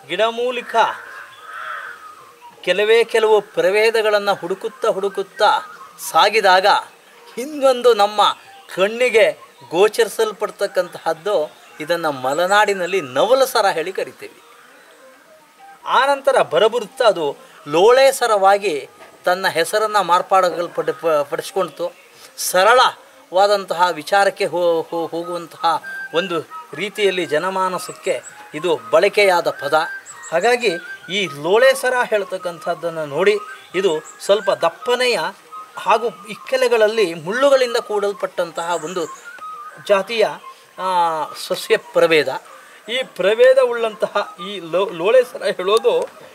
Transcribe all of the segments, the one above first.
ಗಿಡಮೂಲಿಕ ಕೆಲವೇ ಕೆಲವು ಪ್ರಭೇದಗಳನ್ನು ಹುಡುಕುತ್ತಾ ಹುಡುಕುತ್ತಾ ಸಾಗಿದಾಗ ಇನ್ನೊಂದು ನಮ್ಮ ಕಣ್ಣಿಗೆ ಗೋಚರಿಸಲ್ಪಡ್ತಕ್ಕಂತಹದ್ದು ಇದನ್ನು ಮಲೆನಾಡಿನಲ್ಲಿ ನವಲಸರ ಹೇಳಿ ಕರಿತೀವಿ ಆನಂತರ ಬರಬರುತ್ತಾ ಅದು ಲೋಳೇಸರವಾಗಿ ತನ್ನ ಹೆಸರನ್ನು ಮಾರ್ಪಾಡಲ್ಪಡ ಪಡಿಸ್ಕೊಳ್ತು ಸರಳವಾದಂತಹ ವಿಚಾರಕ್ಕೆ ಹೋ ಹೋ- ಹೋಗುವಂತಹ ಒಂದು ರೀತಿಯಲ್ಲಿ ಜನಮಾನಸಕ್ಕೆ ಇದು ಬಳಕೆಯಾದ ಪದ ಹಾಗಾಗಿ ಈ ಲೋಳೇಸರ ಹೇಳ್ತಕ್ಕಂಥದ್ದನ್ನು ನೋಡಿ ಇದು ಸ್ವಲ್ಪ ದಪ್ಪನೆಯ ಹಾಗೂ ಇಕ್ಕೆಲೆಗಳಲ್ಲಿ ಮುಳ್ಳುಗಳಿಂದ ಕೂಡಲ್ಪಟ್ಟಂತಹ ಒಂದು ಜಾತಿಯ ಆ, ಸಸ್ಯ ಪ್ರಭೇದ ಈ ಪ್ರಭೇದವುಳ್ಳಂತಹ ಈ ಲೋ ಲೋಳೆಸರ ಹೇಳೋದು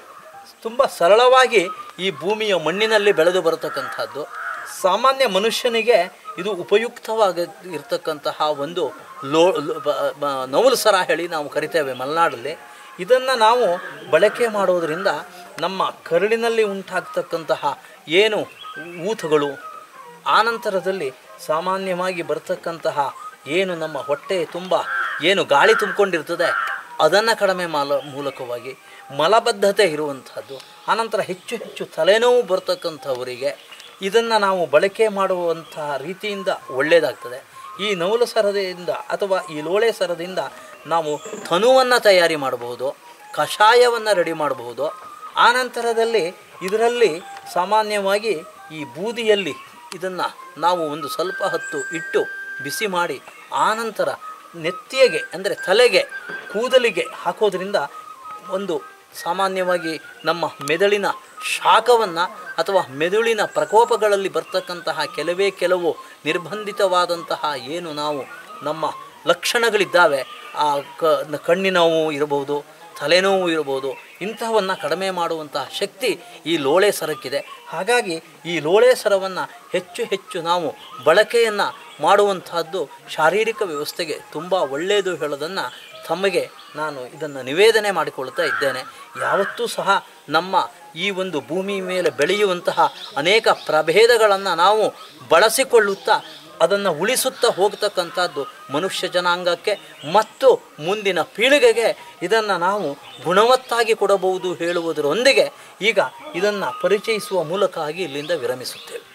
ತುಂಬ ಸರಳವಾಗಿ ಈ ಭೂಮಿಯ ಮಣ್ಣಿನಲ್ಲಿ ಬೆಳೆದು ಬರತಕ್ಕಂಥದ್ದು ಸಾಮಾನ್ಯ ಮನುಷ್ಯನಿಗೆ ಇದು ಉಪಯುಕ್ತವಾಗಿ ಇರತಕ್ಕಂತಹ ಒಂದು ಲೋ ಲೋ- ಬ- ಬ- ನವಲು ಸರ ಹೇಳಿ ನಾವು ಕರಿತೇವೆ ಮಲೆನಾಡಲ್ಲಿ ಇದನ್ನು ನಾವು ಬಳಕೆ ಮಾಡೋದರಿಂದ ನಮ್ಮ ಕರುಳಿನಲ್ಲಿ ಉಂಟಾಗ್ತಕ್ಕಂತಹ ಏನು ಊತಗಳು ಆನಂತರದಲ್ಲಿ ಸಾಮಾನ್ಯವಾಗಿ ಬರ್ತಕ್ಕಂತಹ ಏನು ನಮ್ಮ ಹೊಟ್ಟೆ ತುಂಬ ಏನು ಗಾಳಿ ತುಂಬಿಕೊಂಡಿರ್ತದೆ ಅದನ್ನು ಕಡಿಮೆ ಮಾಲ ಮೂಲಕವಾಗಿ ಮಲಬದ್ಧತೆ ಇರುವಂಥದ್ದು ಆನಂತರ ಹೆಚ್ಚು ಹೆಚ್ಚು ತಲೆನೋವು ಬರ್ತಕ್ಕಂಥವರಿಗೆ ಇದನ್ನು ನಾವು ಬಳಕೆ ಮಾಡುವಂತಹ ರೀತಿಯಿಂದ ಒಳ್ಳೆಯದಾಗ್ತದೆ ಈ ನವಲು ಸರದಿಂದ ಅಥವಾ ಈ ಲೋಳೆ ಸರದಿಂದ ನಾವು ತನುವನ್ನು ತಯಾರಿ ಮಾಡಬಹುದು ಕಷಾಯವನ್ನು ರೆಡಿ ಮಾಡಬಹುದು ಆನಂತರದಲ್ಲಿ ಇದರಲ್ಲಿ ಸಾಮಾನ್ಯವಾಗಿ ಈ ಬೂದಿಯಲ್ಲಿ ಇದನ್ನು ನಾವು ಒಂದು ಸ್ವಲ್ಪ ಹೊತ್ತು ಇಟ್ಟು ಬಿಸಿ ಮಾಡಿ ಆನಂತರ ನೆತ್ತಿಗೆ ಅಂದರೆ ತಲೆಗೆ ಕೂದಲಿಗೆ ಹಾಕೋದ್ರಿಂದ ಒಂದು ಸಾಮಾನ್ಯವಾಗಿ ನಮ್ಮ ಮೆದುಳಿನ ಶಾಖವನ್ನು ಅಥವಾ ಮೆದುಳಿನ ಪ್ರಕೋಪಗಳಲ್ಲಿ ಬರ್ತಕ್ಕಂತಹ ಕೆಲವೇ ಕೆಲವು ನಿರ್ಬಂಧಿತವಾದಂತಹ ಏನು ನಾವು ನಮ್ಮ ಲಕ್ಷಣಗಳಿದ್ದಾವೆ ಆ ಕ ಕಣ್ಣಿನ ನೋವು ಇರಬಹುದು ತಲೆನೋವು ಇರಬಹುದು ಇಂಥವನ್ನು ಕಡಿಮೆ ಮಾಡುವಂತಹ ಶಕ್ತಿ ಈ ಲೋಳೆ ಸರಕ್ಕಿದೆ ಹಾಗಾಗಿ ಈ ಲೋಳೆ ಸರವನ್ನು ಹೆಚ್ಚು ಹೆಚ್ಚು ನಾವು ಬಳಕೆಯನ್ನು ಮಾಡುವಂತಹದ್ದು ಶಾರೀರಿಕ ವ್ಯವಸ್ಥೆಗೆ ತುಂಬ ಒಳ್ಳೆಯದು ಹೇಳೋದನ್ನು ತಮಗೆ ನಾನು ಇದನ್ನು ನಿವೇದನೆ ಮಾಡಿಕೊಳ್ತಾ ಇದ್ದೇನೆ ಯಾವತ್ತೂ ಸಹ ನಮ್ಮ ಈ ಒಂದು ಭೂಮಿ ಮೇಲೆ ಬೆಳೆಯುವಂತಹ ಅನೇಕ ಪ್ರಭೇದಗಳನ್ನು ನಾವು ಬಳಸಿಕೊಳ್ಳುತ್ತಾ ಅದನ್ನು ಉಳಿಸುತ್ತಾ ಹೋಗ್ತಕ್ಕಂಥದ್ದು ಮನುಷ್ಯ ಜನಾಂಗಕ್ಕೆ ಮತ್ತು ಮುಂದಿನ ಪೀಳಿಗೆಗೆ ಇದನ್ನು ನಾವು ಗುಣವತ್ತಾಗಿ ಕೊಡಬಹುದು ಹೇಳುವುದರೊಂದಿಗೆ ಈಗ ಇದನ್ನು ಪರಿಚಯಿಸುವ ಮೂಲಕ ಆಗಿ ಇಲ್ಲಿಂದ ವಿರಮಿಸುತ್ತೇವೆ